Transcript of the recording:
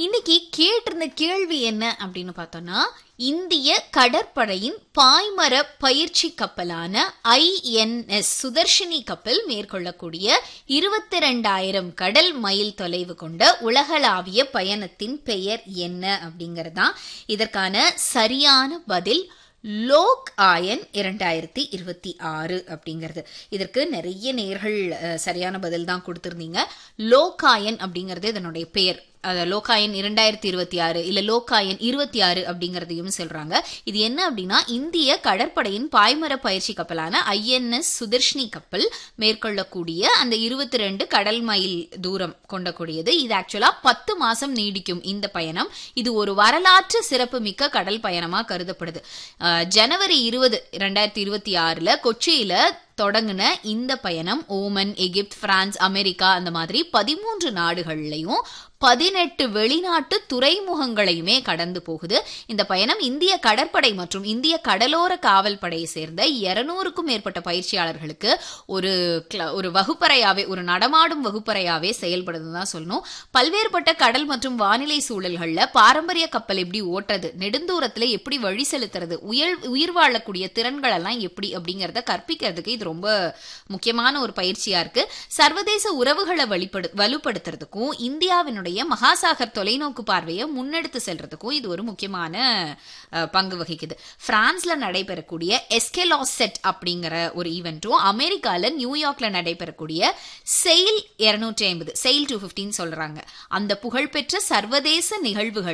இன்னைக்கு கேட்டிருந்த கேள்வி என்ன அப்படின்னு பார்த்தோம்னா இந்திய கடற்படையின் பாய்மர பயிற்சி கப்பலான ஐஎன்எஸ் சுதர்ஷினி கப்பல் மேற்கொள்ளக்கூடிய இருபத்தி ரெண்டாயிரம் கடல் மைல் தொலைவு கொண்ட உலகளாவிய பயணத்தின் பெயர் என்ன அப்படிங்கறதுதான் இதற்கான சரியான பதில் லோக் ஆயன் இரண்டாயிரத்தி இருபத்தி ஆறு அப்படிங்கிறது இதற்கு நிறைய நேர்கள் அஹ், சரியான பதில் தான் கொடுத்திருந்தீங்க லோகாயன் அப்படிங்கிறது இதனுடைய பெயர் அஹ், லோகாயன் இரண்டாயிரத்தி இருபத்தி ஆறு இல்ல லோகாயன் இருபத்தி ஆறு அப்படிங்கறதையும் சொல்றாங்க இது என்ன அப்படின்னா இந்திய கடற்படையின் பாய்மர பயிற்சி கப்பலான ஐஎன்எஸ் சுதர்ஷினி கப்பல் மேற்கொள்ளக்கூடிய அந்த இருபத்தி ரெண்டு கடல் மைல் தூரம் கொண்டக்கூடியது இது ஆக்சுவலா பத்து மாசம் நீடிக்கும் இந்த பயணம் இது ஒரு வரலாற்று சிறப்பு மிக்க கடல் பயணமா கருதப்படுது அஹ், ஜனவரி இருபது ரெண்டாயிரத்தி இருபத்தி ஆறுல கொச்சியில தொடங்கின இந்த பயணம் ஓமன் எகிப்து பிரான்ஸ் அமெரிக்கா அந்த மாதிரி பதிமூன்று நாடுகள்லையும் பதினெட்டு வெளிநாட்டு துறைமுகங்களையுமே கடந்து போகுது இந்த பயணம் இந்திய கடற்படை மற்றும் இந்திய கடலோர காவல் படையை சேர்ந்த இருநூறுக்கும் மேற்பட்ட பயிற்சியாளர்களுக்கு ஒரு கிள- ஒரு வகுப்பறையாவே ஒரு நடமாடும் வகுப்பறையாவே செயல்படுதுன்னு தான் சொல்லணும் பல்வேறுபட்ட கடல் மற்றும் வானிலை சூழல்கள்ல பாரம்பரிய கப்பல் எப்படி ஓட்டுறது நெடுந்தூரத்துல எப்படி வழி செலுத்துறது உயர் உயிர் வாழக்கூடிய திறன்கள் எல்லாம் எப்படி அப்படிங்கறத கற்பிக்கிறதுக்கு இது ரொம்ப முக்கியமான ஒரு பயிற்சியா இருக்கு சர்வதேச உறவுகளை வழிபடு வலுப்படுத்துறதுக்கும் இந்தியாவினுடைய மகாசாகர் தொலைநோக்கு பார்வையை முன்னெடுத்து செல்றதுக்கும் இது ஒரு முக்கியமான அஹ், பங்கு வகிக்குது பிரான்ஸ்ல நடைபெறக்கூடிய எஸ்கெலாசெட் அப்படிங்கிற ஒரு ஈவெண்ட்டும் அமெரிக்கால நியூயார்க்ல நடைபெறக்கூடிய செயில் இருநூற்றி ஐம்பது செயில் டூ சொல்றாங்க அந்த புகழ்பெற்ற சர்வதேச நிகழ்வுகள்